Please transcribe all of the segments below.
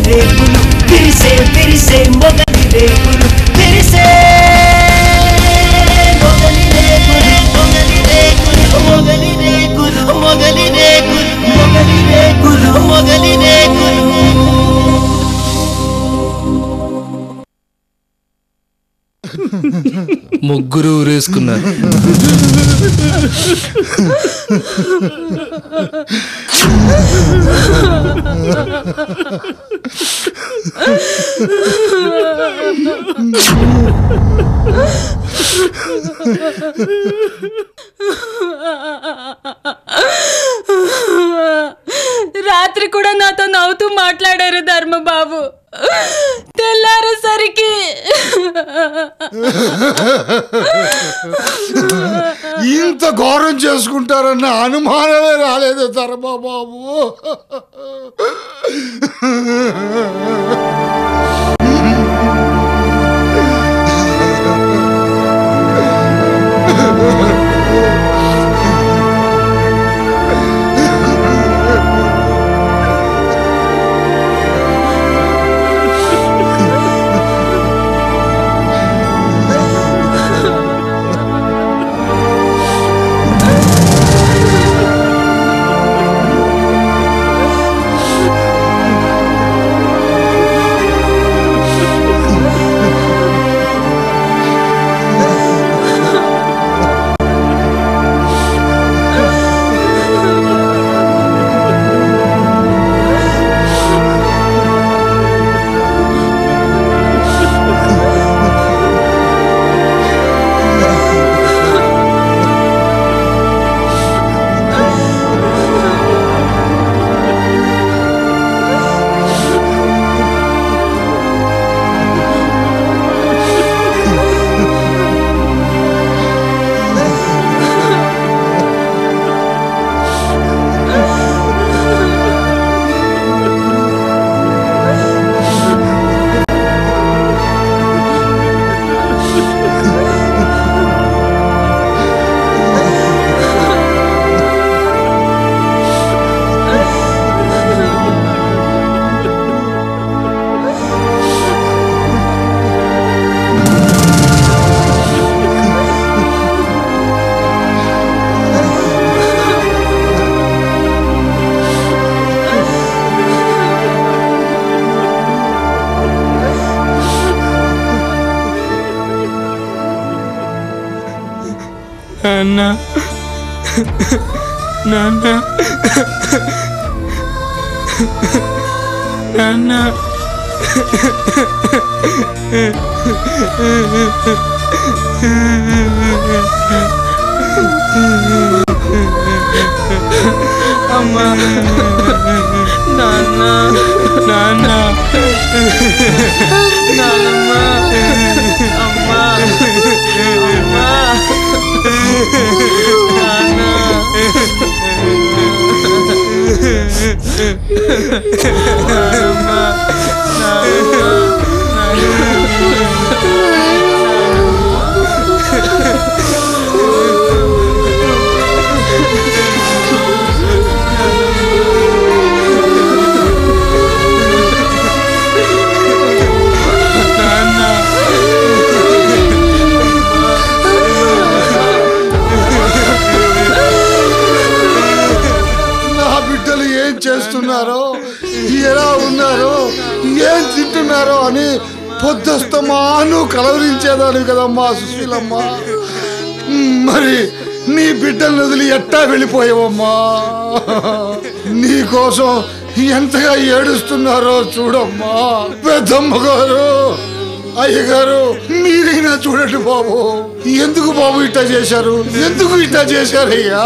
రేకులు విరిసే విరిసే మొగలి రేకులు విరిసే మొగలి రేకులు మొగలి రేకులు మొగలి రేకులు మొగలి రేకులు మొగలి రేకులు మొగలి రేకులు ముగ్గురు ఊరేసుకున్నారు రాత్రి కూడా నాతో నవ్వుతూ మాట్లాడారు ధర్మబాబు తెల్లారేసరికి ఇంత ఘోరం చేసుకుంటారన్న అనుమానమే రాలేదు ధర్మబాబు నాన్న నాన్న నాన్న అమ్మా నాన్న నాన్న నాన్నమ్మ అమ్మా అమ్మా నా బిడ్డలు ఏం చేస్తున్నారో ఎలా ఉన్నారో ఏం తింటున్నారో అని పొద్దుస్తమాను కలవరించేదాన్ని కదమ్మా సుశీలమ్మ మరి నీ బిడ్డలను వదిలి ఎట్టా వెళ్ళిపోయావమ్మా నీ కోసం ఎంతగా ఏడుస్తున్నారో చూడమ్మా పెద్దమ్మ గారు అయ్యగారు మీరైనా చూడండి బాబు ఎందుకు బాబు ఇట్టా చేశారు ఎందుకు ఇట్టా చేశారయ్యా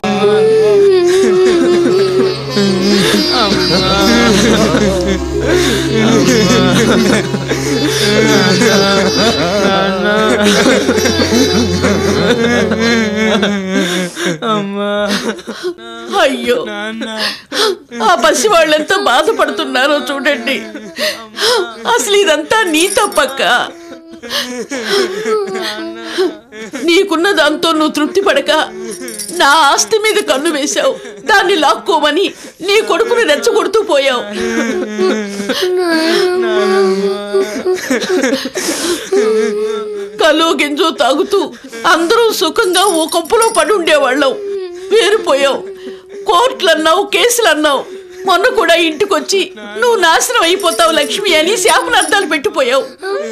అయ్యో ఆ పసి వాళ్ళెంత బాధపడుతున్నారో చూడండి అసలు ఇదంతా నీ తప్పక్క నీకున్న దాంతో నువ్వు తృప్తి పడక నా ఆస్తి మీద కన్ను వేశావు దాన్ని లాక్కోమని నీ కొడుకుని రెచ్చగొడుతూ పోయావు కలు గింజు తాగుతూ అందరూ సుఖంగా ఓ కొంపలో పడి ఉండేవాళ్ళం వేరిపోయావు కోర్టులు అన్నావు కేసులు అన్నావు మొన్న కూడా ఇంటికొచ్చి నువ్వు నాశనం అయిపోతావు లక్ష్మి అని శాపనార్థాలు పెట్టిపోయావు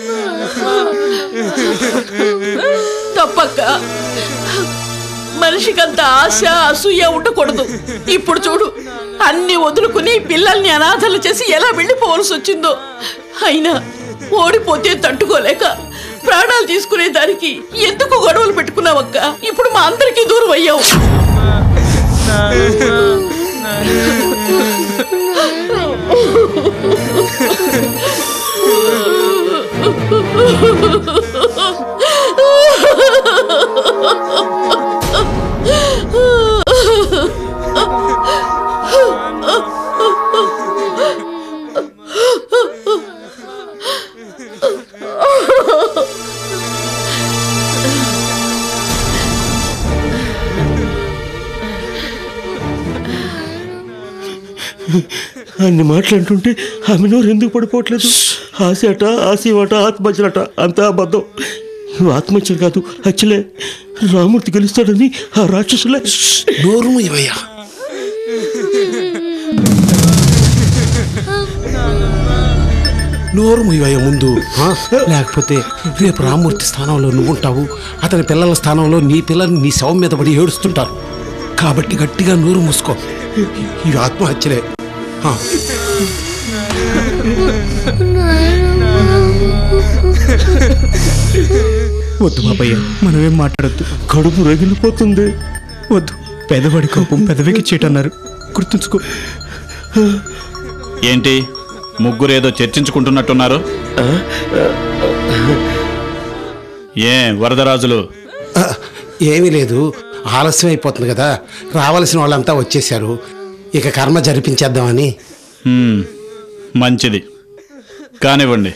తప్పక్క మనిషికంత ఆశ అసూయ ఉండకూడదు ఇప్పుడు చూడు అన్ని వదులుకుని పిల్లల్ని అనాథలు చేసి ఎలా వెళ్ళిపోవలసి వచ్చిందో అయినా ఓడిపోతే తట్టుకోలేక ప్రాణాలు తీసుకునే దానికి ఎందుకు గొడవలు పెట్టుకున్నావక్క ఇప్పుడు మా అందరికీ దూరం అయ్యావు అన్ని మాట్లాడుతుంటే ఆమె నోరు ఎందుకు పడిపోవట్లేదు ఆశ అట ఆశయమట ఆత్మహత్యలట అంతా అబద్ధం నువ్వు ఆత్మహత్యలు కాదు హత్యలే రామూర్తి గెలుస్తాడని ఆ రాక్షసులే నోరు ఇవయ్యా నోరు ఇవయ్య ముందు ఆ? లేకపోతే రేపు రామూర్తి స్థానంలో నువ్వు ఉంటావు అతని పిల్లల స్థానంలో నీ పిల్లలు నీ శవం మీద పడి ఏడుస్తుంటారు కాబట్టి గట్టిగా నోరు మూసుకో ఇవి ఆత్మహత్యలే ఆ. వద్దు బాబయ్య మనమేం మాట్లాడద్దు కడుపు రగిలిపోతుంది వద్దు పెదవాడి కోపం పెదవికి చీటన్నారు గుర్తుంచుకో ఏంటి ముగ్గురు ఏదో చర్చించుకుంటున్నట్టున్నారు ఏ వరదరాజులు ఆ, ఏమీ లేదు ఆలస్యం అయిపోతుంది కదా రావాల్సిన వాళ్ళంతా వచ్చేసారు ఇక కర్మ జరిపించేద్దామని హ్మ్, మంచిది కానివ్వండి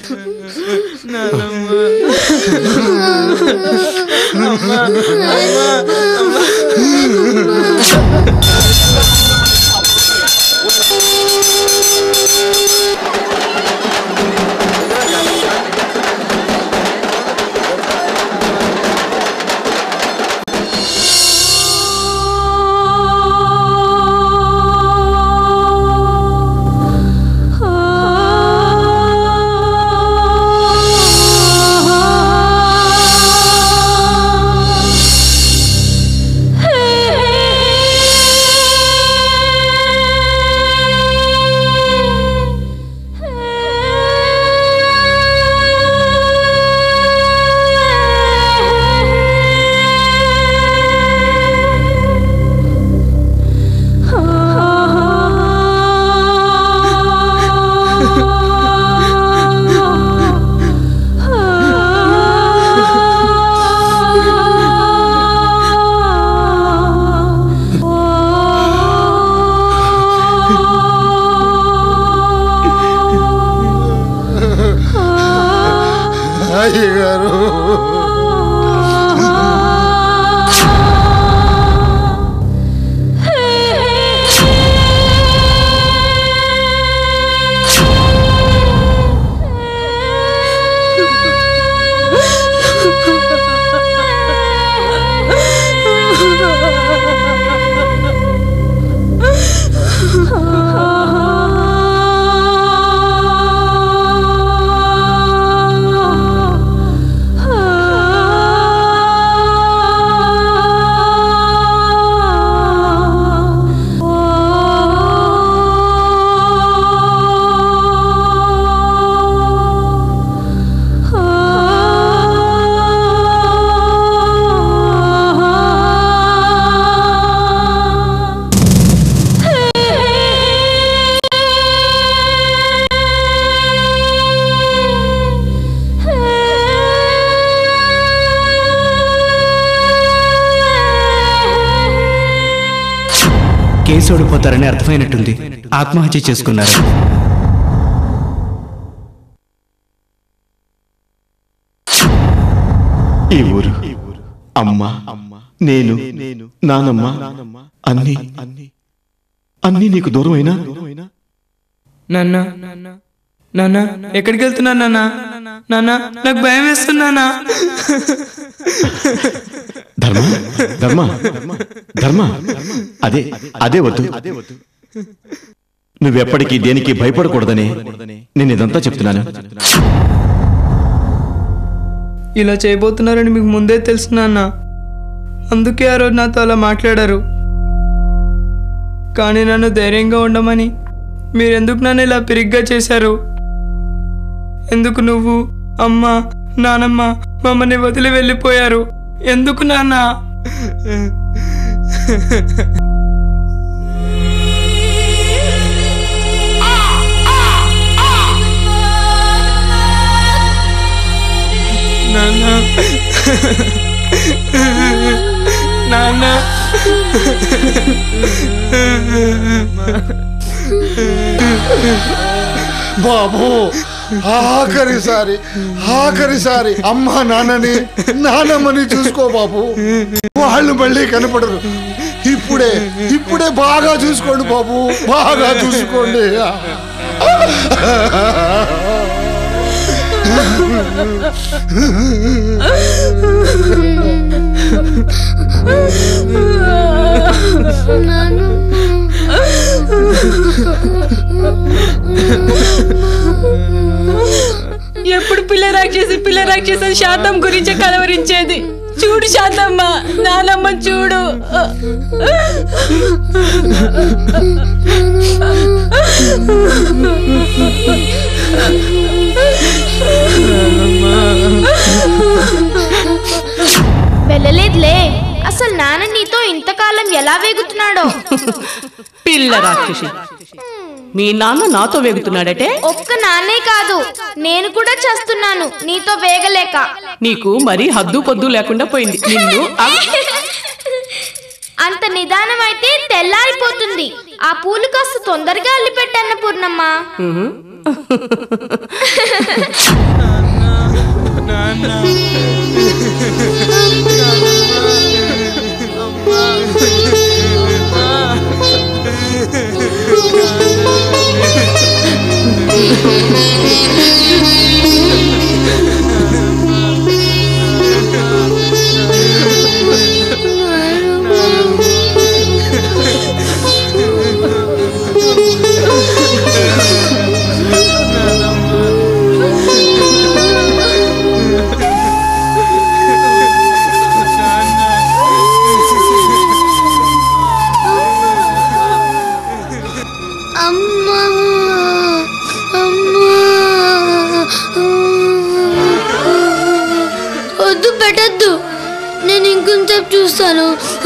అయ్యగారు కేసు ఓడిపోతారని అర్థమైనట్టుంది ఆత్మహత్య చేసుకున్నారు ఈ ఊరు అమ్మ నేను నానమ్మ అన్ని అన్ని నీకు దూరమైనా నాన్న నాన్న ఎక్కడికి వెళ్తున్నా నాన్న నాన్న నాకు భయం వేస్తున్నానా ధర్మ ధర్మ ధర్మ అదే అదే వద్దు నువ్వెప్పటికీ దేనికి భయపడకూడదని నేను ఇదంతా చెప్తున్నాను ఇలా చేయబోతున్నారని మీకు ముందే తెలుసు నాన్న అందుకే ఆ రోజు నాతో అలా మాట్లాడారు కానీ నన్ను ధైర్యంగా ఉండమని మీరెందుకు నన్ను ఇలా పిరిగ్గా చేశారు ఎందుకు నువ్వు అమ్మ నానమ్మ మమ్మల్ని వదిలి వెళ్ళిపోయారు ఎందుకు నాన్న నాన్న నాన్న బాబు ఆఖరిసారి ఆఖరిసారి అమ్మ నాన్నని నాన్నమ్మని చూసుకో బాబు వాళ్ళు మళ్ళీ కనపడరు ఇప్పుడే ఇప్పుడే బాగా చూసుకోండి బాబు బాగా చూసుకోండి ఎప్పుడు పిల్ల రాక్షసి పిల్ల రాక్షసి శాతం గురించే కలవరించేది చూడు శాతమ్మ నానమ్మ చూడు వెళ్ళలేదులే అసలు నాన్న నీతో ఇంతకాలం ఎలా వేగుతున్నాడో పిల్ల రాక్షసి మీ నాన్న నాతో వేగుతున్నాడటే ఒక్క నాన్నే కాదు నేను కూడా చేస్తున్నాను నీతో వేగలేక నీకు మరీ హద్దు పొద్దు లేకుండా పోయింది నిన్ను అవ్- అంత నిదానం అయితే తెల్లారిపోతుంది ఆ పూలు కాస్త తొందరగా అల్లిపెట్టన్న పూర్ణమ్మ ఉహు. అమ్మా అమ్మా వద్దు పెట్టద్దు నేను ఇంకొంచెం చూస్తాను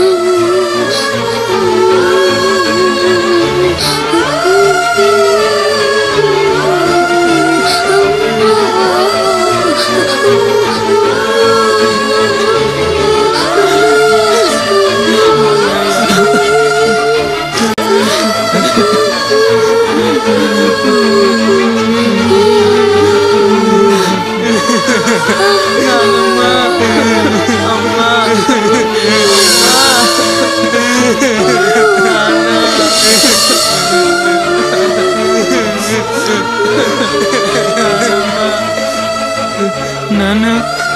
నాన్న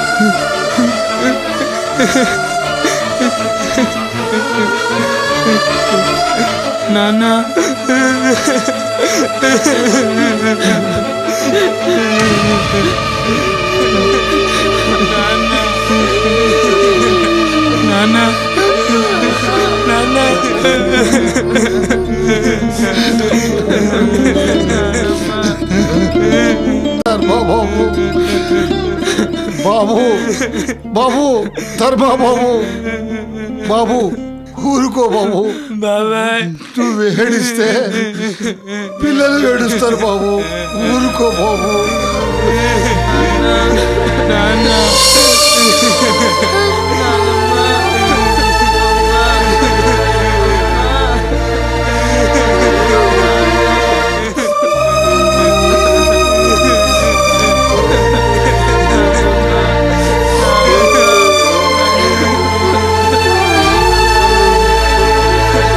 నాన్న నాన్న నాన్న ధర్మ బాబు బాబు బాబు ధర్మ బాబు బాబు ఊరుకో బాబు బాబాయ్ నువ్వు ఏడిస్తే పిల్లలు ఏడుస్తారు బాబు ఊరుకో బాబు నాన్న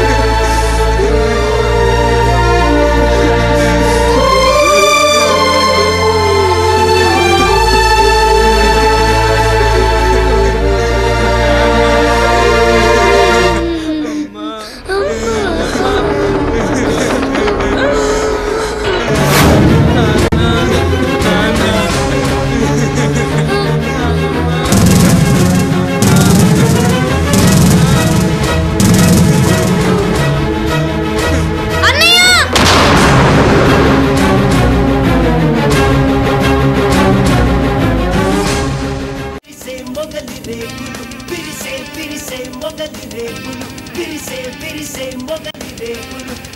ఆ మెరిసే మొగలి రేకులు